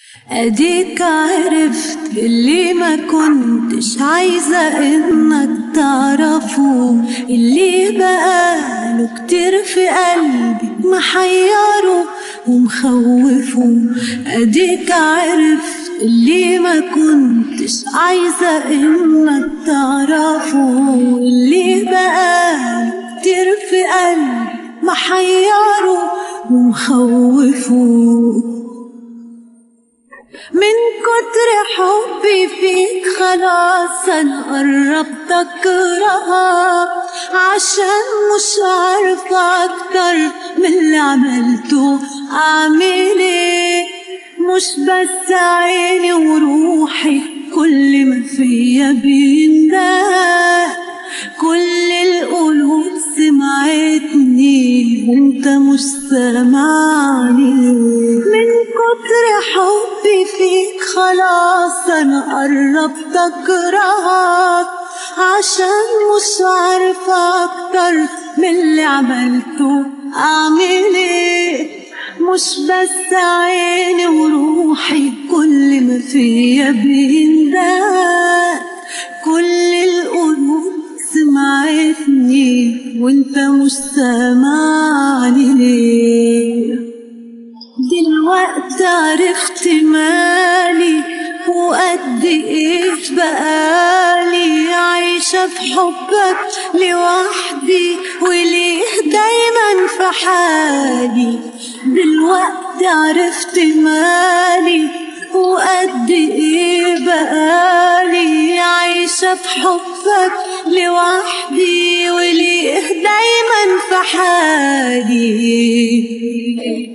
اديك عرفت اللي ما كنتش عايزة انك تعرفه اللي بقاله كتير في قلبي محيره ومخوفه اديك عرفت اللي ما كنتش عايزة انك تعرفه اللي بقاله كتير في قلبي محيره ومخوفه من كتر حبي فيك خلاص انا قربت اكرهك عشان مش عارفة اكتر من اللي عملته اعمل ايه مش بس عيني وروحي كل ما فيا بينده كل القلوب سمعتني وانت مش سامعني من كتر حبي فيك خلاص انا قربت اكرهك عشان مش عارفة اكتر من اللي عملته اعمل ايه مش بس عيني وروحي كل ما فيا بيندق كل القلوب سمعتني وانت مش سامعني ليه دلوقتي عرفت مالي وقد ايه بقالي عايشة في حبك لوحدي وليه دايما في حالي دلوقتي عرفت مالي وقد ايه بقالي عايشة في حبك لوحدي وليه دايما في حالي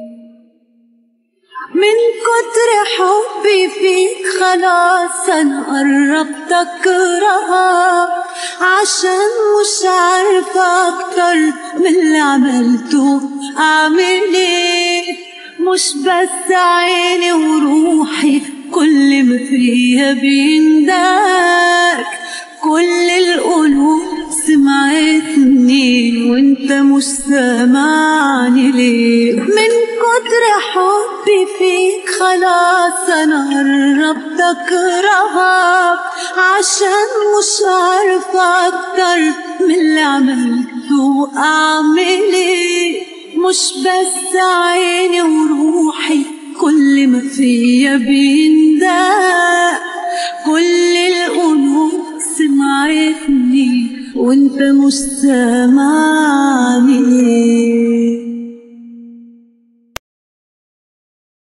من كتر حبي فيك خلاص انا قربت اكرهك عشان مش عارفة اكتر من اللي عملته اعمل ايه مش بس عيني وروحي كل ما فيا بيندك كل القلوب سمعتني وانت مش سامعني ليه من كتر حبي فيك خلاص انا قربت اكرهك عشان مش عارفة اكتر من اللي عملته اعمل ايه مش بس عيني وروحي كل ما فيا بيندق كل القلوب سمعتني وانت مش سامعني